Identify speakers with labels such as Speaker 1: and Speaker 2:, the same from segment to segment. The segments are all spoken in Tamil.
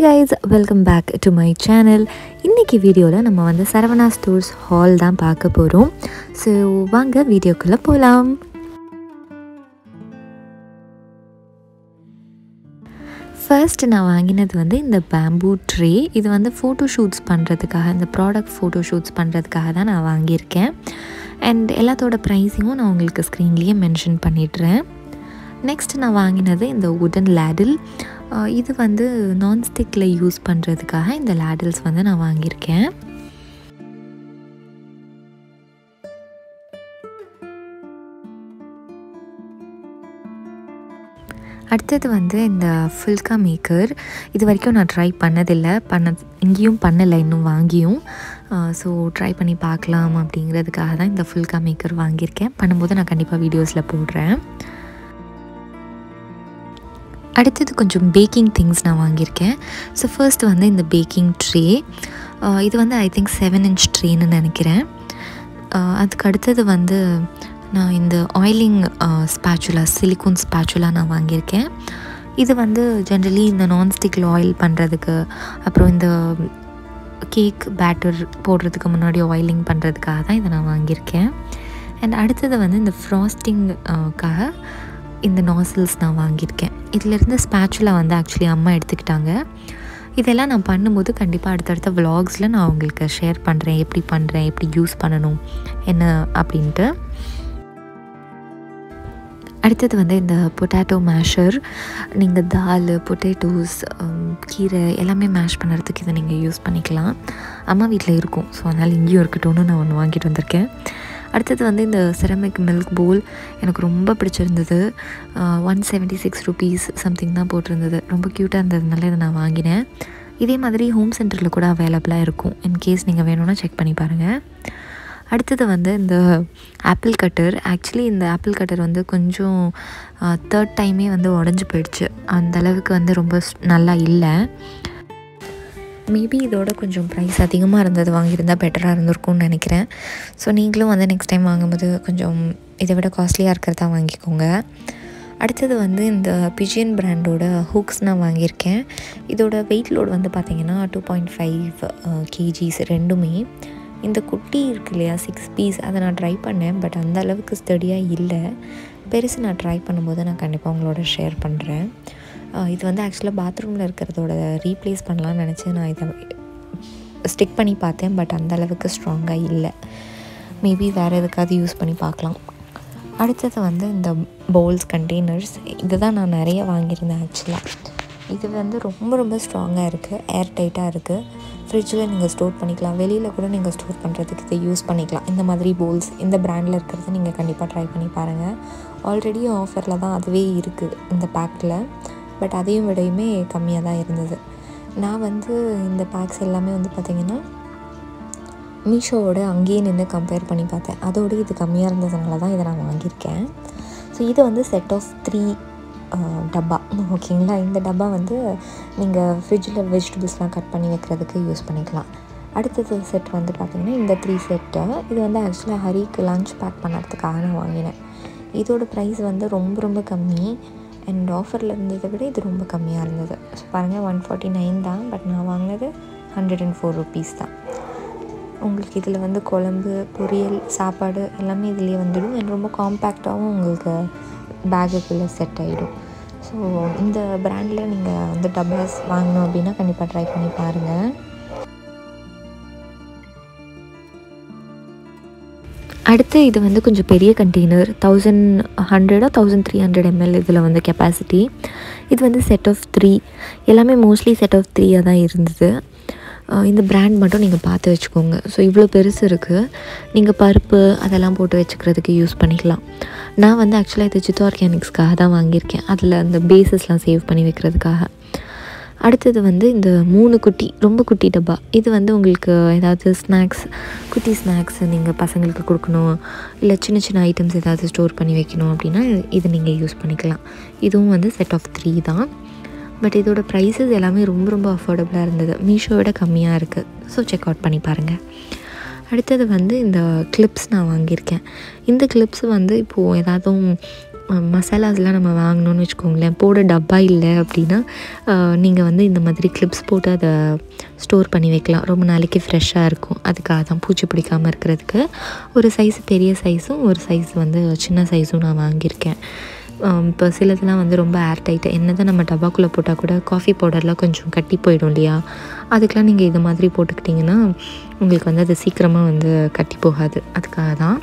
Speaker 1: guys welcome back to my channel இன்றைக்கி வீடியோவில் நம்ம வந்து சரவணா ஸ்டோர்ஸ் ஹால் தான் பார்க்க போகிறோம் ஸோ வாங்க வீடியோக்குள்ளே போகலாம் ஃபர்ஸ்ட் நான் வாங்கினது வந்து இந்த பேம்பூ ட்ரே இது வந்து ஃபோட்டோ ஷூட்ஸ் பண்ணுறதுக்காக இந்த ப்ராடக்ட் ஃபோட்டோ ஷூட்ஸ் பண்ணுறதுக்காக தான் நான் வாங்கியிருக்கேன் அண்ட் எல்லாத்தோட ப்ரைஸிங்கும் நான் உங்களுக்கு ஸ்க்ரீன்லேயே மென்ஷன் பண்ணிடுறேன் நெக்ஸ்ட் நான் வாங்கினது இந்த உடன் லேடில் இது வந்து நான்ஸ்டிக்கில் யூஸ் பண்ணுறதுக்காக இந்த லேடில்ஸ் வந்து நான் வாங்கியிருக்கேன் அடுத்தது வந்து இந்த ஃபுல்கா மேக்கர் இது வரைக்கும் நான் ட்ரை பண்ணதில்லை பண்ண இங்கேயும் பண்ணலை இன்னும் வாங்கியும் ஸோ ட்ரை பண்ணி பார்க்கலாம் அப்படிங்கிறதுக்காக தான் இந்த ஃபுல்கா மேக்கர் வாங்கியிருக்கேன் பண்ணும்போது நான் கண்டிப்பாக வீடியோஸில் போடுறேன் அடுத்தது கொஞ்சம் பேக்கிங் திங்ஸ் நான் வாங்கியிருக்கேன் ஸோ ஃபர்ஸ்ட் வந்து இந்த பேக்கிங் ட்ரே இது வந்து ஐ திங்க் செவன் இன்ச் ட்ரேன்னு நினைக்கிறேன் அதுக்கு அடுத்தது வந்து நான் இந்த ஆயிலிங் ஸ்பேச்சுலா சிலிக்கோன் ஸ்பேச்சுலா நான் வாங்கியிருக்கேன் இது வந்து ஜென்ரலி இந்த நான்ஸ்டிக்கில் ஆயில் பண்ணுறதுக்கு அப்புறம் இந்த கேக் பேட்டர் போடுறதுக்கு முன்னாடி ஆயிலிங் பண்ணுறதுக்காக தான் இதை நான் வாங்கியிருக்கேன் அண்ட் அடுத்தது வந்து இந்த ஃப்ராஸ்டிங்காக இந்த நாசில்ஸ் நான் வாங்கியிருக்கேன் இதிலேருந்து ஸ்பேச்சுலா வந்து ஆக்சுவலி அம்மா எடுத்துக்கிட்டாங்க இதெல்லாம் நான் பண்ணும்போது கண்டிப்பாக அடுத்தடுத்த விலாக்ஸில் நான் உங்களுக்கு ஷேர் பண்ணுறேன் எப்படி பண்ணுறேன் எப்படி யூஸ் பண்ணணும் என்ன அப்படின்ட்டு அடுத்தது வந்து இந்த பொட்டேட்டோ மேஷர் நீங்கள் தால் பொட்டேட்டோஸ் கீரை எல்லாமே மேஷ் பண்ணுறதுக்கு இதை நீங்கள் யூஸ் பண்ணிக்கலாம் அம்மா வீட்டில் இருக்கும் ஸோ அதனால் இங்கேயும் இருக்கட்டும்னு நான் ஒன்று வாங்கிட்டு வந்திருக்கேன் அடுத்தது வந்து இந்த செரமிக் மில்க் போல் எனக்கு ரொம்ப பிடிச்சிருந்தது one seventy six rupees something தான் போட்டிருந்தது ரொம்ப க்யூட்டாக இருந்ததுனால இதை நான் வாங்கினேன் இதே மாதிரி ஹோம் சென்டரில் கூட அவைலபிளாக இருக்கும் இன்கேஸ் நீங்கள் வேணும்னா செக் பண்ணி பாருங்கள் அடுத்தது வந்து இந்த ஆப்பிள் கட்டர் ஆக்சுவலி இந்த ஆப்பிள் கட்டர் வந்து கொஞ்சம் தேர்ட் டைமே வந்து உடஞ்சி போயிடுச்சு அந்த அளவுக்கு வந்து ரொம்ப நல்லா இல்லை மேபி இதோட கொஞ்சம் ப்ரைஸ் அதிகமாக இருந்தது வாங்கியிருந்தால் பெட்டராக இருந்திருக்கும்னு நினைக்கிறேன் ஸோ நீங்களும் வந்து நெக்ஸ்ட் டைம் வாங்கும்போது கொஞ்சம் இதை விட காஸ்ட்லியாக இருக்கிறதா வாங்கிக்கோங்க அடுத்தது வந்து இந்த பிஜியன் பிராண்டோட ஹூக்ஸ் நான் வாங்கியிருக்கேன் இதோட வெயிட் லோட் வந்து பார்த்திங்கன்னா டூ பாயிண்ட் ஃபைவ் கேஜிஸ் ரெண்டுமே இந்த குட்டி இருக்கு இல்லையா சிக்ஸ் பீஸ் அதை நான் ட்ரை பண்ணேன் பட் அந்த அளவுக்கு ஸ்டடியாக இல்லை பெருசு நான் ட்ரை பண்ணும்போது நான் கண்டிப்பாக உங்களோட ஷேர் பண்ணுறேன் இது வந்து ஆக்சுவலாக பாத்ரூமில் இருக்கிறதோட ரீப்ளேஸ் பண்ணலான்னு நினச்சி நான் இதை ஸ்டிக் பண்ணி பார்த்தேன் பட் அந்த அளவுக்கு ஸ்ட்ராங்காக இல்லை மேபி வேறு எதுக்காவது யூஸ் பண்ணி பார்க்கலாம் அடுத்தது வந்து இந்த பவுல்ஸ் கண்டெய்னர்ஸ் இது தான் நான் நிறைய வாங்கியிருந்தேன் ஆக்சுவலாக இது வந்து ரொம்ப ரொம்ப ஸ்ட்ராங்காக இருக்குது ஏர் டைட்டாக இருக்குது ஃப்ரிட்ஜில் நீங்கள் ஸ்டோர் பண்ணிக்கலாம் வெளியில் கூட நீங்கள் ஸ்டோர் பண்ணுறதுக்கு இதை யூஸ் பண்ணிக்கலாம் இந்த மாதிரி போல்ஸ் இந்த ப்ராண்டில் இருக்கிறத நீங்கள் கண்டிப்பாக ட்ரை பண்ணி பாருங்கள் ஆல்ரெடி ஆஃபரில் தான் அதுவே இருக்குது இந்த பேக்கில் பட் அதையும் விடையுமே கம்மியாக தான் இருந்தது நான் வந்து இந்த பேக்ஸ் எல்லாமே வந்து பார்த்திங்கன்னா மீஷோவோட அங்கேயே நின்று கம்பேர் பண்ணி பார்த்தேன் அதோடு இது கம்மியாக இருந்ததுனால தான் இதை நான் வாங்கியிருக்கேன் ஸோ இது வந்து செட் ஆஃப் த்ரீ டப்பா ஓகேங்களா இந்த டப்பா வந்து நீங்கள் ஃப்ரிட்ஜில் வெஜிடபிள்ஸ்லாம் கட் பண்ணி வைக்கிறதுக்கு யூஸ் பண்ணிக்கலாம் அடுத்தது செட் வந்து பார்த்திங்கன்னா இந்த த்ரீ செட்டு இது வந்து ஆக்சுவலாக ஹரிக்கு லஞ்ச் பேக் பண்ணுறதுக்காக நான் வாங்கினேன் இதோட ப்ரைஸ் வந்து ரொம்ப ரொம்ப கம்மி அண்ட் ஆஃபரில் இருந்ததை விட இது ரொம்ப கம்மியாக இருந்தது ஸோ பாருங்கள் ஒன் ஃபார்ட்டி நைன் தான் பட் நான் வாங்கினது ஹண்ட்ரட் அண்ட் ஃபோர் ருபீஸ் தான் உங்களுக்கு இதில் வந்து குழம்பு பொரியல் சாப்பாடு எல்லாமே இதிலே வந்துடும் அண்ட் ரொம்ப காம்பேக்டாகவும் உங்களுக்கு பேகுக்குள்ளே செட் ஆகிடும் ஸோ இந்த ப்ராண்டில் நீங்கள் வந்து டப்பாஸ் வாங்கணும் அப்படின்னா கண்டிப்பாக ட்ரை பண்ணி பாருங்கள் அடுத்து இது வந்து கொஞ்சம் பெரிய கண்டெய்னர் தௌசண்ட் ஹண்ட்ரடோ தௌசண்ட் த்ரீ ஹண்ட்ரட் எம்எல் இதில் வந்து கெப்பாசிட்டி இது வந்து செட் ஆஃப் த்ரீ எல்லாமே மோஸ்ட்லி செட் ஆஃப் த்ரீயாக தான் இருந்தது இந்த பிராண்ட் மட்டும் நீங்கள் பார்த்து வச்சுக்கோங்க ஸோ இவ்வளோ பெருசு இருக்குது நீங்கள் பருப்பு அதெல்லாம் போட்டு வச்சுக்கிறதுக்கு யூஸ் பண்ணிக்கலாம் நான் வந்து ஆக்சுவலாக இது ஜித் ஆர்கானிக்ஸ்க்காக தான் வாங்கியிருக்கேன் அதில் அந்த பேஸஸ்லாம் சேவ் பண்ணி வைக்கிறதுக்காக அடுத்தது வந்து இந்த மூணு குட்டி ரொம்ப குட்டி டப்பா இது வந்து உங்களுக்கு ஏதாவது ஸ்நாக்ஸ் குட்டி ஸ்நாக்ஸ் நீங்கள் பசங்களுக்கு கொடுக்கணும் இல்லை சின்ன சின்ன ஐட்டம்ஸ் ஏதாவது ஸ்டோர் பண்ணி வைக்கணும் அப்படின்னா இது நீங்கள் யூஸ் பண்ணிக்கலாம் இதுவும் வந்து செட் ஆஃப் த்ரீ தான் பட் இதோட ப்ரைஸஸ் எல்லாமே ரொம்ப ரொம்ப அஃபோர்டபுளாக இருந்தது மீஷோவோட கம்மியாக இருக்குது ஸோ செக் அவுட் பண்ணி பாருங்கள் அடுத்தது வந்து இந்த கிளிப்ஸ் நான் வாங்கியிருக்கேன் இந்த கிளிப்ஸ் வந்து இப்போது ஏதாவதும் மசாலாஸ்லாம் நம்ம வாங்கினோன்னு வச்சுக்கோங்களேன் போட டப்பா இல்லை அப்படின்னா நீங்கள் வந்து இந்த மாதிரி கிளிப்ஸ் போட்டு அதை ஸ்டோர் பண்ணி வைக்கலாம் ரொம்ப நாளைக்கு ஃப்ரெஷ்ஷாக இருக்கும் அதுக்காக தான் பூச்சி பிடிக்காமல் இருக்கிறதுக்கு ஒரு சைஸ் பெரிய சைஸும் ஒரு சைஸ் வந்து சின்ன சைஸும் நான் வாங்கியிருக்கேன் இப்போ சிலதுலாம் வந்து ரொம்ப ஏர் டைட்டு என்ன தான் நம்ம டப்பாக்குள்ளே போட்டால் கூட காஃபி பவுடர்லாம் கொஞ்சம் கட்டி போயிடும் இல்லையா அதுக்கெலாம் நீங்கள் இது மாதிரி போட்டுக்கிட்டிங்கன்னா உங்களுக்கு வந்து அது சீக்கிரமாக வந்து கட்டி போகாது அதுக்காக தான்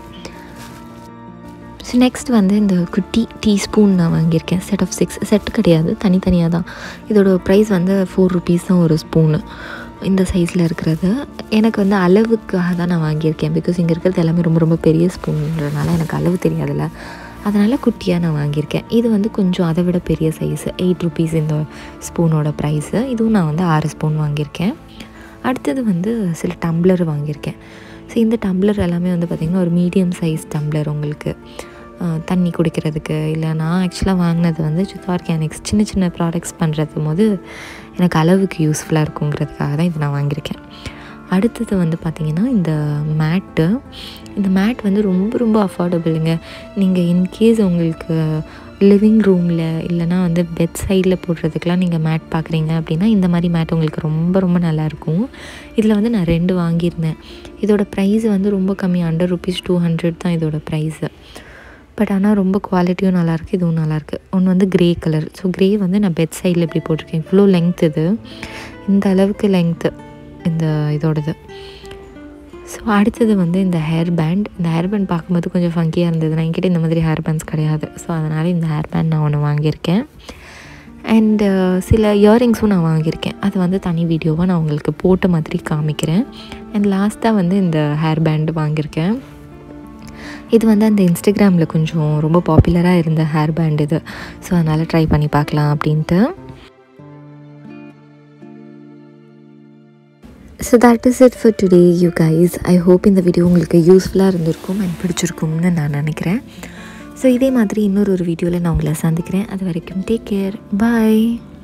Speaker 1: ஸோ நெக்ஸ்ட் வந்து இந்த குட்டி டீஸ்பூன் நான் வாங்கியிருக்கேன் செட் ஆஃப் சிக்ஸ் செட்டு கிடையாது தனித்தனியாக தான் இதோட ப்ரைஸ் வந்து ஃபோர் ருபீஸ் தான் ஒரு ஸ்பூனு இந்த சைஸில் இருக்கிறது எனக்கு வந்து அளவுக்காக தான் நான் வாங்கியிருக்கேன் பிகாஸ் இங்கே இருக்கிறது எல்லாமே ரொம்ப ரொம்ப பெரிய ஸ்பூன்றனால எனக்கு அளவு தெரியாதுல்ல அதனால் குட்டியாக நான் வாங்கியிருக்கேன் இது வந்து கொஞ்சம் அதை விட பெரிய சைஸு எயிட் ருபீஸ் இந்த ஸ்பூனோட ப்ரைஸு இதுவும் நான் வந்து ஆறு ஸ்பூன் வாங்கியிருக்கேன் அடுத்தது வந்து சில டம்ளர் வாங்கியிருக்கேன் ஸோ இந்த டம்ளர் எல்லாமே வந்து பார்த்திங்கன்னா ஒரு மீடியம் சைஸ் டம்ளர் உங்களுக்கு தண்ணி குடிக்கிறதுக்கு இல்லை நான் ஆக்சுவலாக வாங்கினது வந்து சுத்தா ஆர்கானிக்ஸ் சின்ன சின்ன ப்ராடக்ட்ஸ் பண்ணுறது போது எனக்கு அளவுக்கு யூஸ்ஃபுல்லாக இருக்குங்கிறதுக்காக தான் இது நான் வாங்கியிருக்கேன் அடுத்தது வந்து பார்த்திங்கன்னா இந்த மேட்டு இந்த மேட் வந்து ரொம்ப ரொம்ப அஃபோர்டபுளுங்க நீங்கள் இன்கேஸ் உங்களுக்கு லிவிங் ரூமில் இல்லைனா வந்து பெட் சைடில் போடுறதுக்கெலாம் நீங்கள் மேட் பார்க்குறீங்க அப்படின்னா இந்த மாதிரி மேட் உங்களுக்கு ரொம்ப ரொம்ப நல்லாயிருக்கும் இதில் வந்து நான் ரெண்டு வாங்கியிருந்தேன் இதோட ப்ரைஸ் வந்து ரொம்ப கம்மி ஹண்ட்ரட் ருபீஸ் டூ ஹண்ட்ரட் தான் இதோட ப்ரைஸு பட் ஆனால் ரொம்ப குவாலிட்டியும் நல்லாயிருக்கு இதுவும் நல்லாயிருக்கு ஒன்று வந்து க்ரே கலர் ஸோ க்ரே வந்து நான் பெட் சைடில் இப்படி போட்டிருக்கேன் இவ்வளோ லெங்த் இது இந்த அளவுக்கு லெங்த்து இந்த இதோடது ஸோ அடுத்தது வந்து இந்த ஹேர் பேண்ட் இந்த ஹேர் பேண்ட் பார்க்கும்போது கொஞ்சம் ஃபங்கியாக இருந்தது நான் என்கிட்ட இந்த மாதிரி ஹேர் பேண்ட்ஸ் கிடையாது ஸோ அதனால் இந்த ஹேர் பேண்ட் நான் ஒன்று வாங்கியிருக்கேன் அண்டு சில இயரிங்ஸும் நான் வாங்கியிருக்கேன் அது வந்து தனி வீடியோவாக நான் உங்களுக்கு போட்ட மாதிரி காமிக்கிறேன் அண்ட் லாஸ்ட்டாக வந்து இந்த ஹேர் பேண்டு வாங்கியிருக்கேன் இது வந்து அந்த இன்ஸ்டாகிராமில் கொஞ்சம் ரொம்ப பாப்புலராக இருந்த ஹேர் பேண்ட் இது ஸோ அதனால் ட்ரை பண்ணி பார்க்கலாம் அப்படின்ட்டு so that is it for today you guys I hope இந்த வீடியோ உங்களுக்கு யூஸ்ஃபுல்லாக இருந்திருக்கும் அண்ட் பிடிச்சிருக்கும்னு நான் நினைக்கிறேன் ஸோ இதே மாதிரி இன்னொரு ஒரு வீடியோவில் நான் உங்களை சந்திக்கிறேன் அது வரைக்கும் டேக் கேர் பாய்